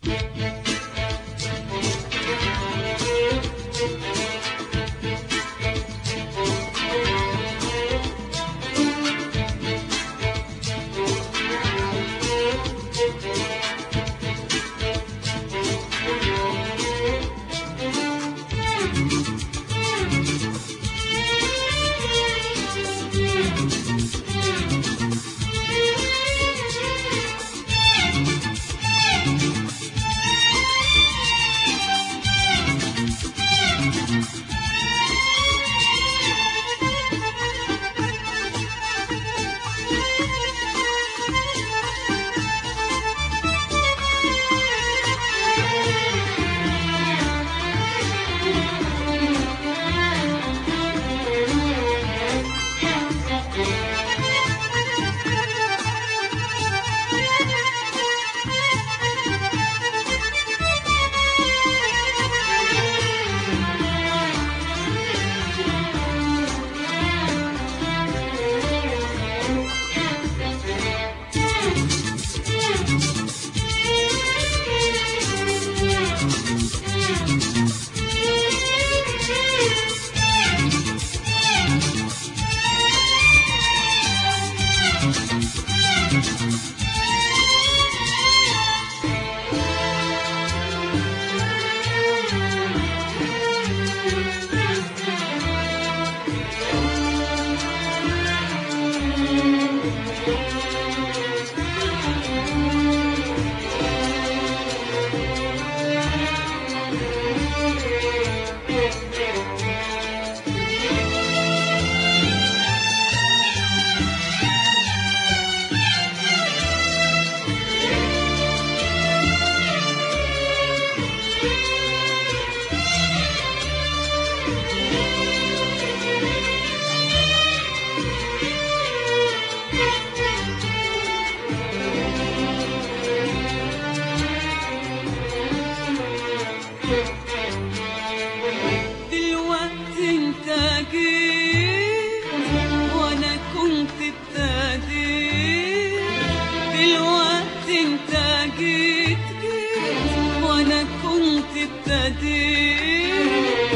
دلوقتي انت جيت وانا كنت ابتديت دلوقتي انت جيت جيت وانا كنت ابتديت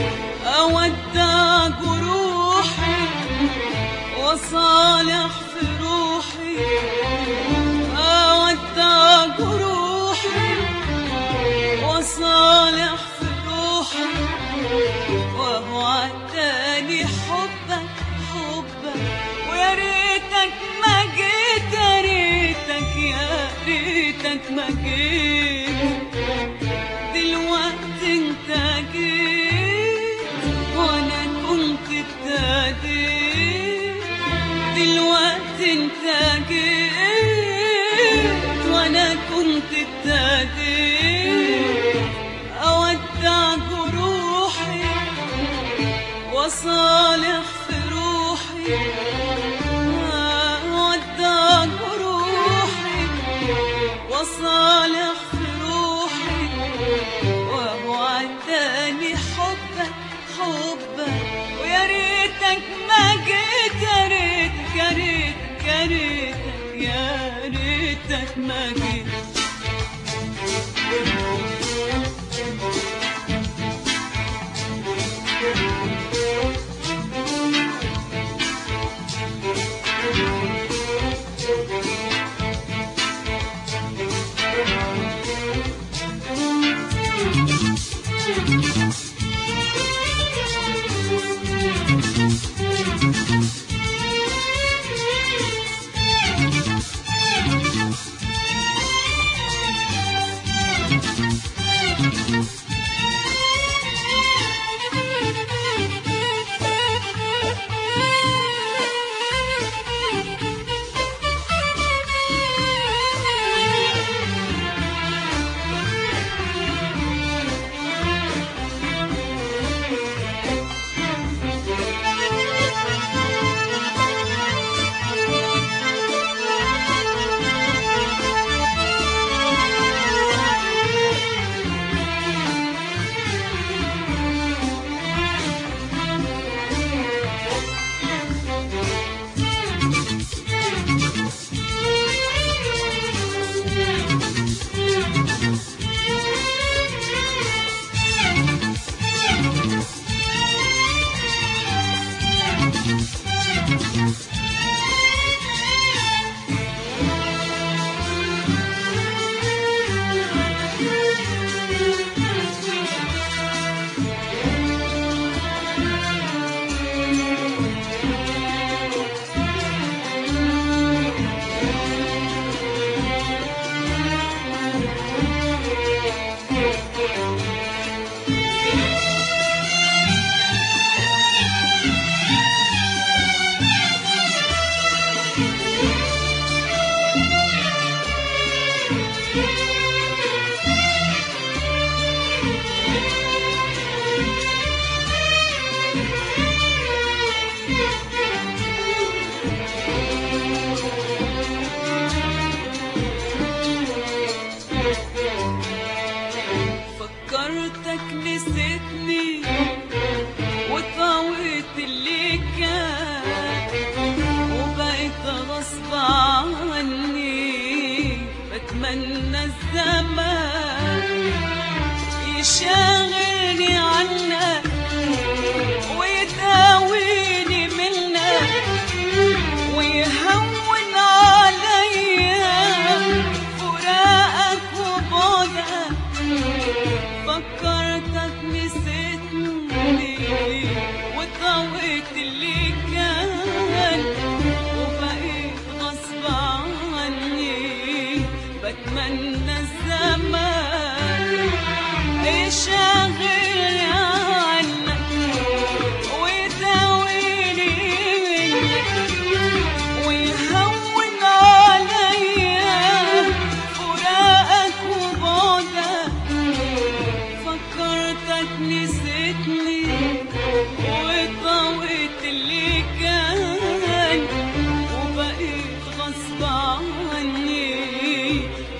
اودع جروحي وصالح في روحي اودع جروحي وصالح في روحي وهو عداني حبك حبك ويا ريتك ما جيت يا ريتك يا ريتك ما جيت دلوقتي انت جيت وانا كنت ابتديت دلوقتي انت جيت وانا كنت ابتديت اودع جروحي وصالح في روحي اودع جروحي وصالح في روحي وهو عداني حبك حبك ويا ريتك ما جيت يا ريتك يا ريتك يا ريتك يا ريتك ما جيت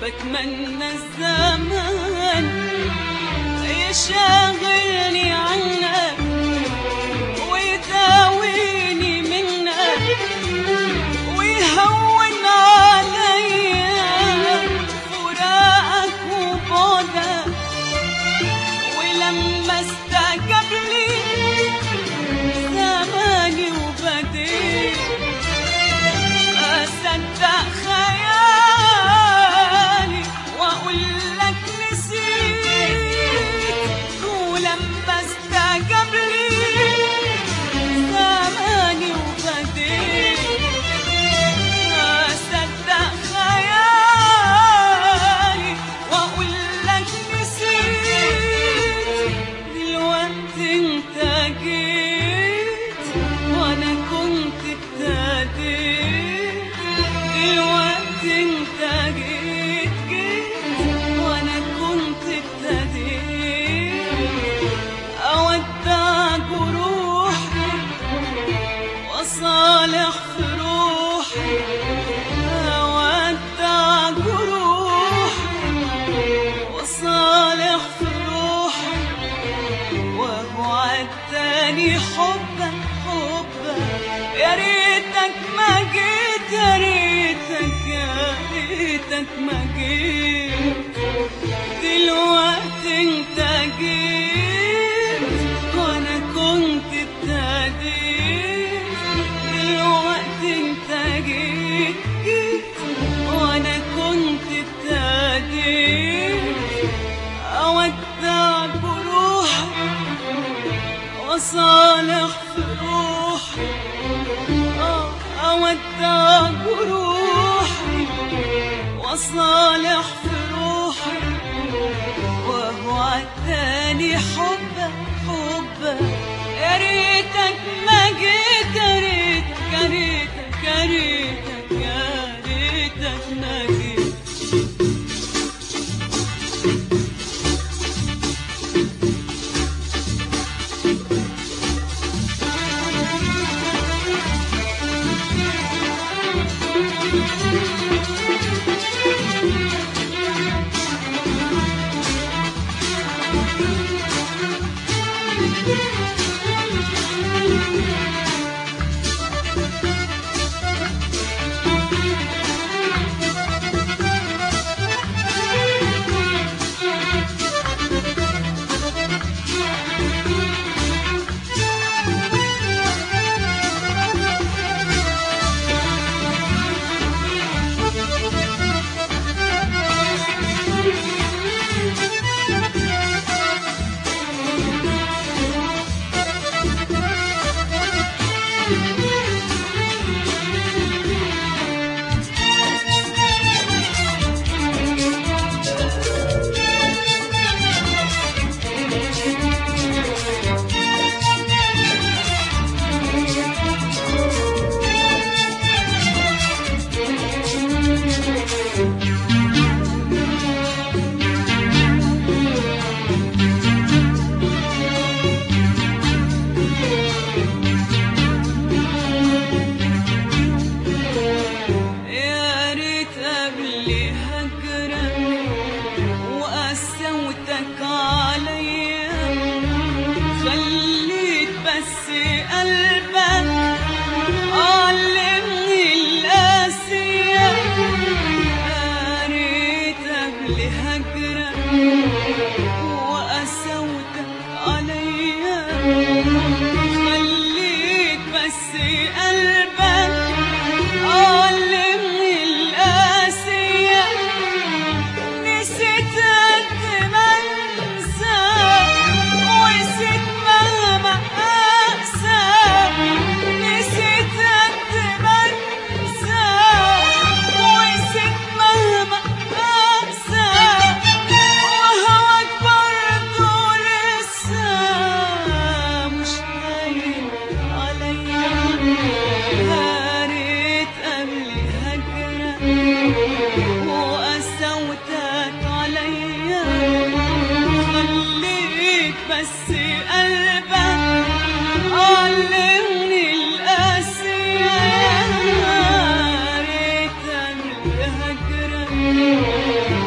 بتمنى الزمان يشاغلني عنك ويداويني منك ويهون عليا فراقك وبعدك ولما استجاب لي زماني وبديت أصدق خيالي وأقول لك نسيت ولما استجاب لي زماني وبديت أصدق خيالي وأقول لك نسيت دلوقتي انت جيت وانا كنت ابتديت دلوقتي انت جيت جيت وانا كنت ابتديت اودع جروحي وصالح في روحي اودع جروحي وصالح في روحي ووعدتني حبك حبك يا ريتك ما جيت يا ريتك يا ريتك ما جيت دلوقتي انت جيت وانا كنت ابتديت دلوقتي انت جيت جيت وانا كنت ابتديت اودع جروحي وصالح في روحي آه، أودع جروحي وصالح في روحي وهو عداني حبك حبك يا ريتك ما جيت يا ريتك يا ريتك يا ريتك يا ريتك ما جيت يا ريت قبل هجرك وقسوتك عليا خليت بس قلبك علمني القاسية يا ريت قبل هجرك وقسوتك عليا خليت بس قلبك علمني القاسية نسيت قد ما انسى ونسيت مهما اقسى نسيت قد ما انسى ونسيت مهما اقسى وهواك برضه لسه مش هاين عليا يا ريت قبل هجرك وقسوتك عليا خليت بس قلبك علمني القاسية يا ريت قبل هجرك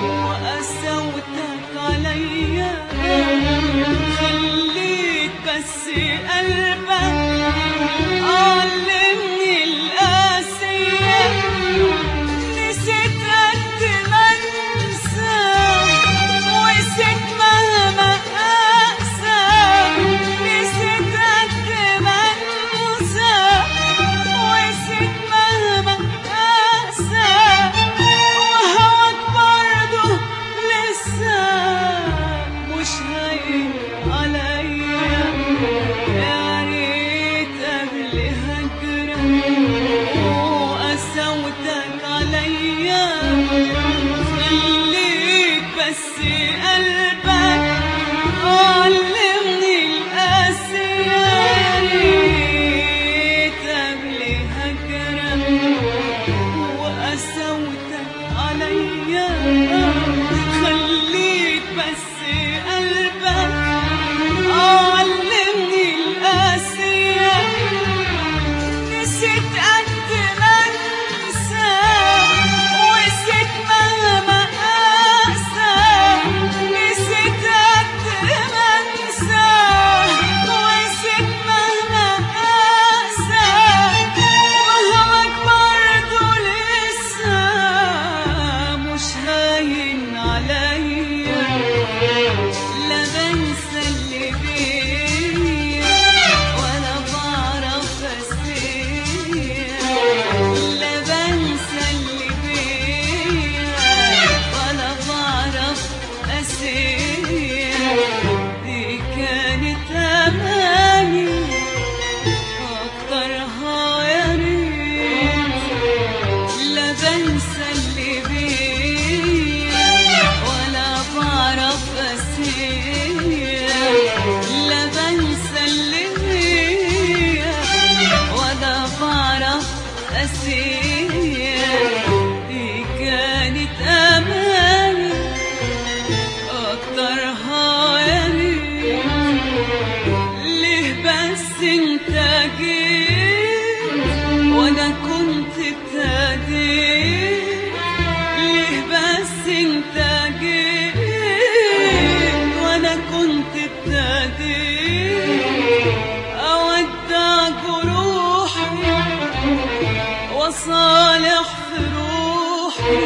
وصالح في روحي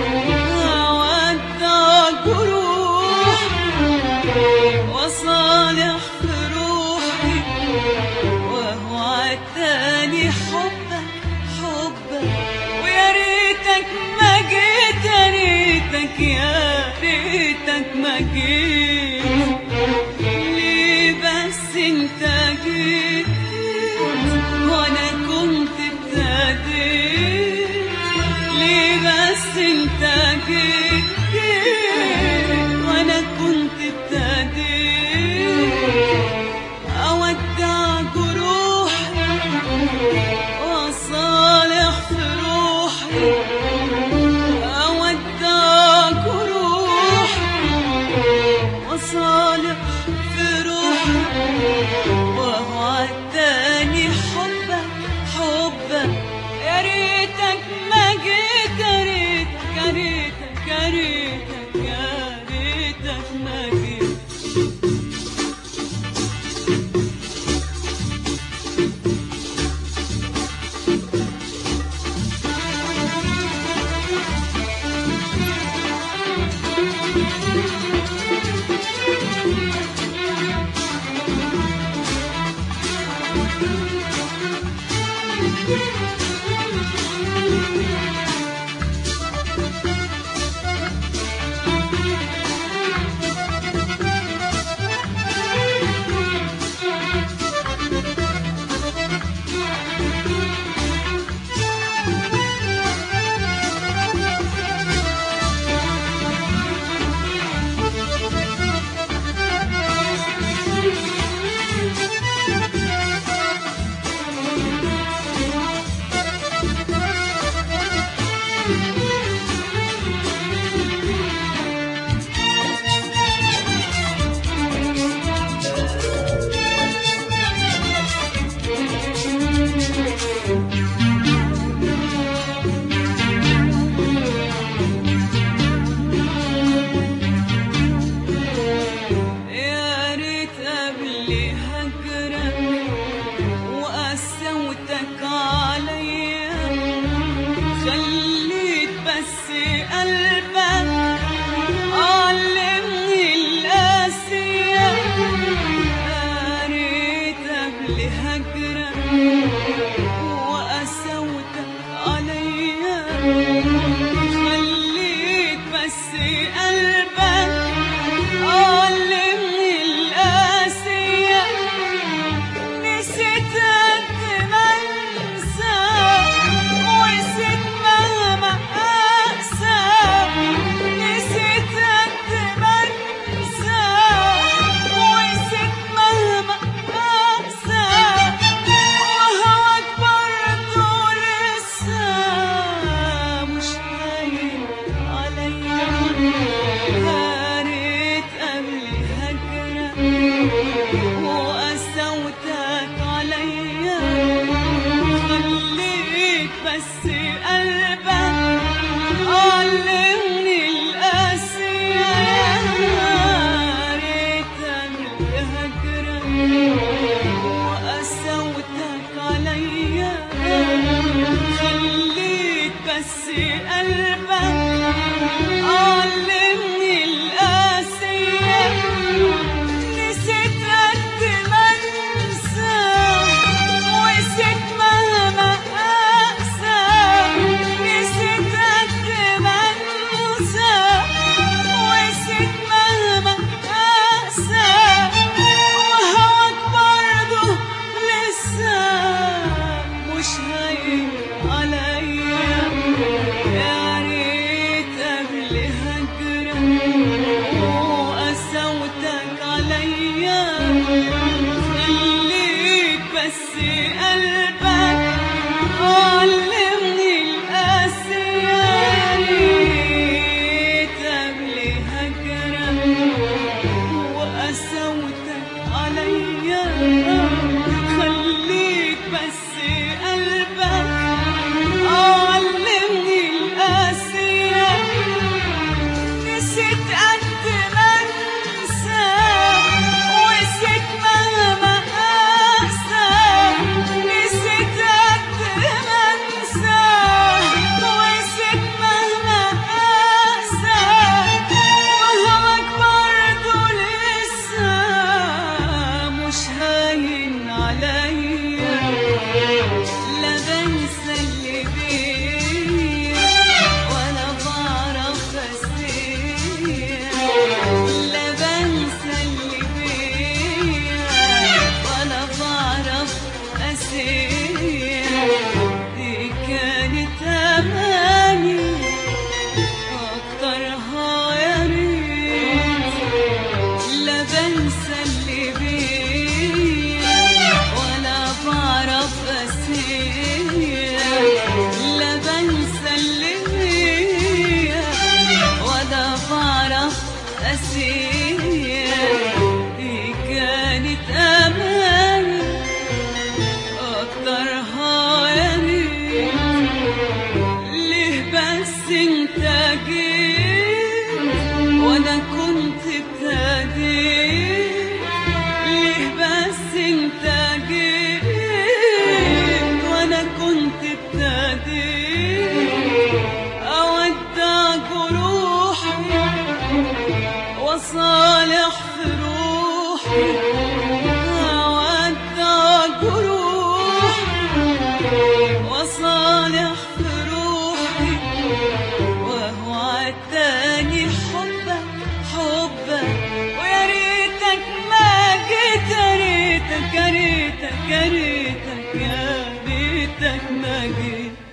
ودع جروحي وصالح في روحي وهو عداني حبك حبك ويا ريتك ما جيت يا ريتك يا ريتك ما جيت ليه بس انت جيت وانا كنت ابتديت ليه بس انت جيت وانا كنت ابتديت اودع جروحي وصالح في روحي اودع جروحي وصالح في روحي وهو عداني حبك حبك يا ريتك ما جيت يا ريتك يا ريتك يا ريتك يا ريتك ما جيت يا ريت قبل هجرك وقسوتك عليا خليت بس قلبك علمني القاسية يا ريت قبل هجرك وقسوتك عليا خليت بس قلبك علمني القاسية نسيت قد ما انسى ونسيت مهما اقسى نسيت قد ما انسى ونسيت مهما اقسى وهواك برضه لسه مش هاين عليا يا ريت قبل هجرك وقسوتك عليا خليت بس قلبك علمني القاسية يا ريت قبل هجرك وقسوتك عليا خليت بس قلبك علمني القاسية نسيت قد ما انسى ونسيت مهما اقسى نسيت قد ما انسى ونسيت مهما اقسى وهواك برضه لسه مش هاين عليا يا ريت قبل وصالح في روحي ودع جروحي وصالح في روحي وهو عداني حبك حبك ويا ريتك ما جيت يا ريتك يا ريتك يا ريتك يا ريتك ما جيت